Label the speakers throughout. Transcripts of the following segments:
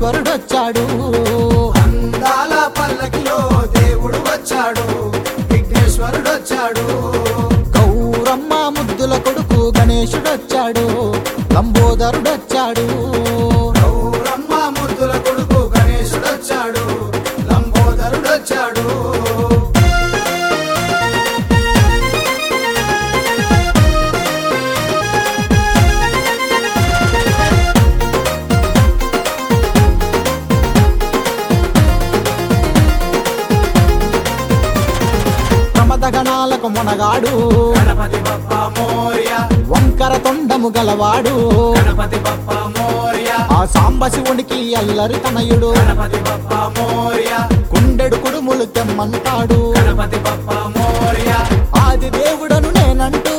Speaker 1: విఘ్నేశ్వరుడొచ్చాడు
Speaker 2: అందాల పల్లకిలో దేవుడు వచ్చాడు విఘ్నేశ్వరుడొచ్చాడు
Speaker 1: గౌరమ్మ ముద్దుల కొడుకు గణేశుడొచ్చాడు లంబోదరుడొచ్చాడు
Speaker 2: గౌరమ్మ ముద్దుల కొడుకు గణేశుడొచ్చాడు లంబోదరుడొచ్చాడు
Speaker 1: ప్రమదగణాలకు మొనగాడు
Speaker 2: గణపతి బప్ప మోర్య
Speaker 1: వంకర తొండము గలవాడు
Speaker 2: గణపతి బప్ప మోర్య
Speaker 1: ఆ సాంబశివునికి అల్లరి తనయుడు
Speaker 2: గణపతి బప్ప మోర్య
Speaker 1: కుండెడు కుడుములు తెమ్మంటాడు
Speaker 2: గణపతి బప్ప మోర్య
Speaker 1: ఆది దేవుడను నేనంటూ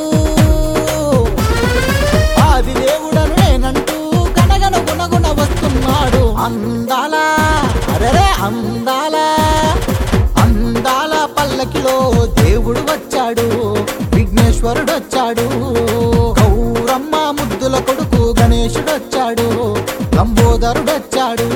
Speaker 1: ఆది దేవుడను నేనంటూ గనగన గుణగుణ వస్తున్నాడు అందాల అరే అందాల అందాల పల్లకిలో దేవుడు వచ్చాడు విఘ్నేశ్వరుడు వచ్చాడు గౌరమ్మ ముద్దుల కొడుకు గణేశుడొచ్చాడు లంబోదరుడొచ్చాడు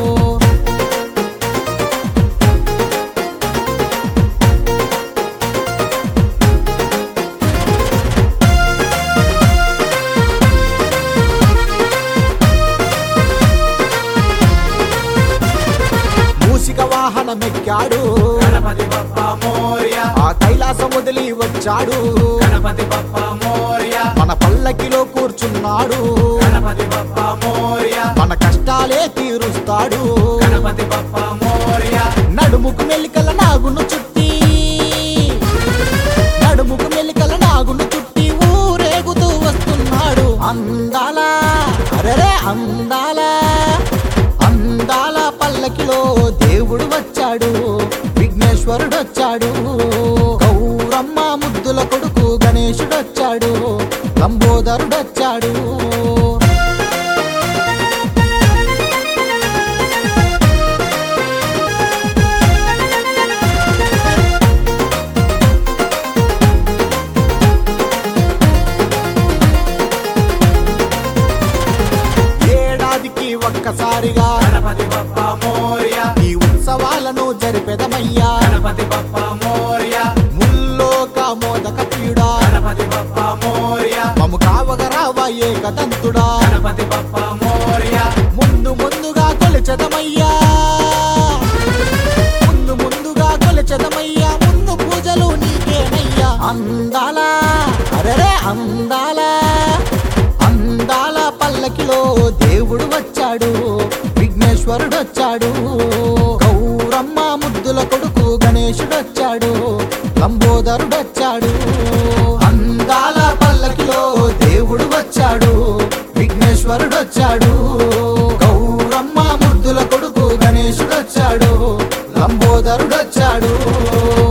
Speaker 1: మూసిక వాహనమెక్కాడు
Speaker 2: గణపతి బప్ప మోర్య
Speaker 1: ఆ కైలాసం వదిలి వచ్చాడు
Speaker 2: గణపతి బప్ప మోర్య
Speaker 1: మన పల్లకిలో కూర్చున్నాడు
Speaker 2: గణపతి బప్ప మోర్య
Speaker 1: మన కష్టాలే తీరుస్తాడు
Speaker 2: గణపతి బప్ప మోర్య
Speaker 1: నడుముకు మెలికల నాగును చుట్టి నడుముకు మెలికల నాగును చుట్టి ఊరేగుతూ వస్తున్నాడు అందాల అరే అందాల అందాల పల్లకిలో దేవుడు వచ్చాడు విఘ్నేశ్వరుడు వచ్చాడు గౌరమ్మ ముద్దుల కొడుకు గణేశుడొచ్చాడు లంబోదరుడొచ్చాడు ఏడాదికి ఒక్కసారిగా
Speaker 2: గణపతి బప్ప మోర్య
Speaker 1: ఈ ఉత్సవాలను జరిపెదమయ్యా
Speaker 2: గణపతి బప్ప మోర్య
Speaker 1: ముల్లోక మోదక ప్రియుడా
Speaker 2: గణపతి బప్ప మోర్య
Speaker 1: మము కావగరావా ఏకదంతుడా
Speaker 2: గణపతి బప్ప మోర్య
Speaker 1: ముందు ముందుగా కొలిచెదమయ్యా ముందు ముందుగా కొలిచెదమయ్యా ముందు పూజలు నీకేనయ్యా అందాల అరే అందాల అందాల పల్లకిలో దేవుడు వచ్చాడు విఘ్నేశ్వరుడు వచ్చాడు గౌరమ్మ ముద్దుల కొడుకు గణేశుడొచ్చాడు లంబోదరుడొచ్చాడు అందాల పల్లకిలో దేవుడు వచ్చాడు విఘ్నేశ్వరుడొచ్చాడు గౌరమ్మ ముద్దుల కొడుకు గణేశుడొచ్చాడు లంబోదరుడొచ్చాడు